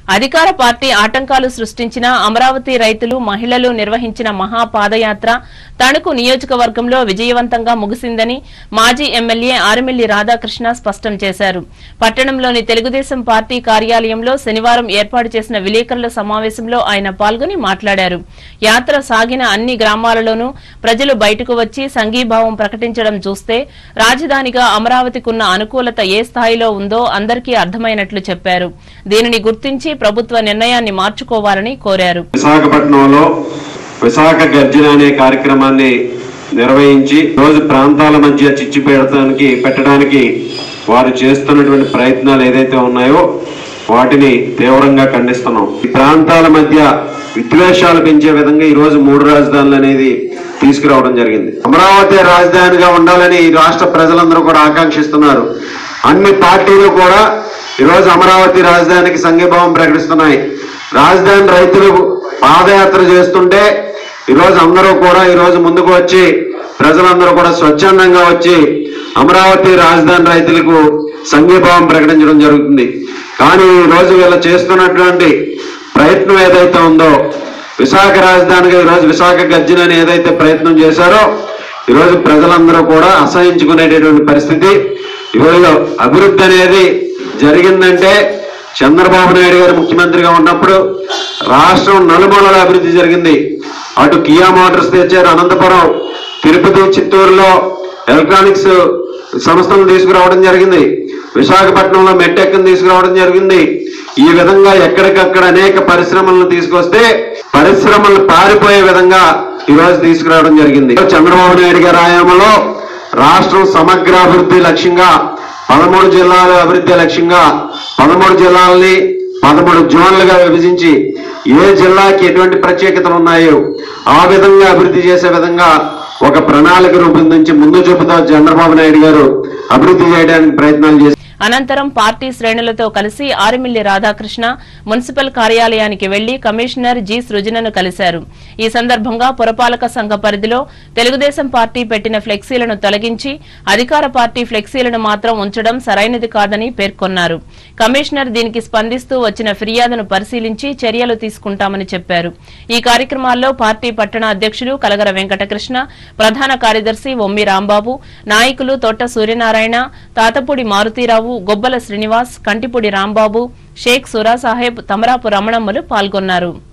అధికార పార్టీ ఆటంకాలు సృష్టించిన అమరావతి రైతులు మహిళలు నిర్వహించిన మహా పాదయాత్ర తణుకు నియోజకవర్గంలో విజయవంతంగా ముగిసిందని మాజీ ఎమ్మెల్యే ఆరుమిల్లి రాధాకృష్ణ స్పష్టం చేశారు పట్టణంలోని తెలుగుదేశం పార్టీ కార్యాలయంలో శనివారం ఏర్పాటు చేసిన విలేకరుల సమావేశంలో ఆయన పాల్గొని మాట్లాడారు యాత్ర సాగిన అన్ని గ్రామాలలోనూ ప్రజలు బయటకు వచ్చి సంఘీభావం ప్రకటించడం చూస్తే రాజధానిగా అమరావతికున్న అనుకూలత ఏ స్థాయిలో ఉందో అందరికీ అర్థమైనట్లు చెప్పారు దీనిని గుర్తించి ప్రభుత్వ నిర్ణయాన్ని మార్చుకోవాలని కోరారు విశాఖపట్నంలో విశాఖ గర్జన అనే కార్యక్రమాన్ని నిర్వహించి రోజు ప్రాంతాల మధ్య చిచ్చు పెడతానికి పెట్టడానికి వారు చేస్తున్నటువంటి ప్రయత్నాలు ఏదైతే ఉన్నాయో వాటిని తీవ్రంగా ఖండిస్తున్నాం ఈ ప్రాంతాల mధ్య విద్వేషాలు పెంచే విధంగా ఈ రోజు మూడు రాజధానులు అనేది తీసుకురావడం జరిగింది అమరావతి రాజధానిగా ఉండాలని ఈ రాష్ట్ర ప్రజలందరూ కూడా ఆకాంక్షిస్తున్నారు అన్ని పార్టీలు కూడా ఈరోజు అమరావతి రాజధానికి సంఘీభావం ప్రకటిస్తున్నాయి రాజధాని రైతులు పాదయాత్ర చేస్తుంటే ఈరోజు అందరూ కూడా ఈరోజు ముందుకు వచ్చి ప్రజలందరూ కూడా స్వచ్ఛందంగా వచ్చి అమరావతి రాజధాని రైతులకు సంఘీభావం ప్రకటించడం జరుగుతుంది కానీ ఈ రోజు వీళ్ళు చేస్తున్నటువంటి ప్రయత్నం ఏదైతే ఉందో విశాఖ రాజధానిగా ఈరోజు విశాఖ గర్జన అని ఏదైతే ప్రయత్నం చేశారో ఈరోజు ప్రజలందరూ కూడా అసహించుకునేటటువంటి పరిస్థితి ఈరోజు అభివృద్ధి అనేది జరిగిందంటే చంద్రబాబు నాయుడు గారు ముఖ్యమంత్రిగా ఉన్నప్పుడు రాష్ట్రం నలుమూలల అభివృద్ధి జరిగింది అటు కియా మోటార్స్ తెచ్చారు అనంతపురం తిరుపతి చిత్తూరులో ఎలక్ట్రానిక్స్ సంస్థలను తీసుకురావడం జరిగింది విశాఖపట్నంలో మెట్టెక్కను తీసుకురావడం జరిగింది ఈ విధంగా ఎక్కడికక్కడ అనేక పరిశ్రమలను తీసుకొస్తే పరిశ్రమలు పారిపోయే విధంగా ఈ రోజు తీసుకురావడం జరిగింది చంద్రబాబు నాయుడు గారి ఆయామంలో రాష్ట్రం సమగ్రాభివృద్ధి లక్ష్యంగా పదమూడు జిల్లాల అభివృద్ధి లక్ష్యంగా పదమూడు జిల్లాలని పదమూడు జోన్లుగా విభజించి ఏ జిల్లాకి ఎటువంటి ప్రత్యేకతలు ఉన్నాయో ఆ విధంగా అభివృద్ధి చేసే విధంగా ఒక ప్రణాళిక రూపొందించి ముందు చూపుతో చంద్రబాబు నాయుడు గారు అభివృద్ధి చేయడానికి ప్రయత్నాలు చేశారు అనంతరం పార్టీ శ్రేణులతో కలిసి ఆరుమిల్లి రాధాకృష్ణ మున్సిపల్ కార్యాలయానికి వెళ్లి కమిషనర్ జి సృజనను కలిశారు ఈ సందర్భంగా పురపాలక సంఘ పరిధిలో తెలుగుదేశం పార్టీ పెట్టిన ఫ్లెక్సీలను తొలగించి అధికార పార్టీ ఫ్లెక్సీలను మాత్రం ఉంచడం సరైనది కాదని పేర్కొన్నారు కమిషనర్ దీనికి స్పందిస్తూ వచ్చిన ఫిర్యాదును పరిశీలించి చర్యలు తీసుకుంటామని చెప్పారు ఈ కార్యక్రమాల్లో పార్టీ పట్టణ అధ్యక్షులు కలగర వెంకటకృష్ణ ప్రధాన కార్యదర్శి ఒమ్మి రాంబాబు నాయకులు తోట సూర్యనారాయణ తాతపూడి మారుతీరావు గొబ్బల శ్రీనివాస్ కంటిపూడి రాంబాబు షేక్ సురాసాహెబ్ తమరాపు రమణమ్మలు పాల్గొన్నారు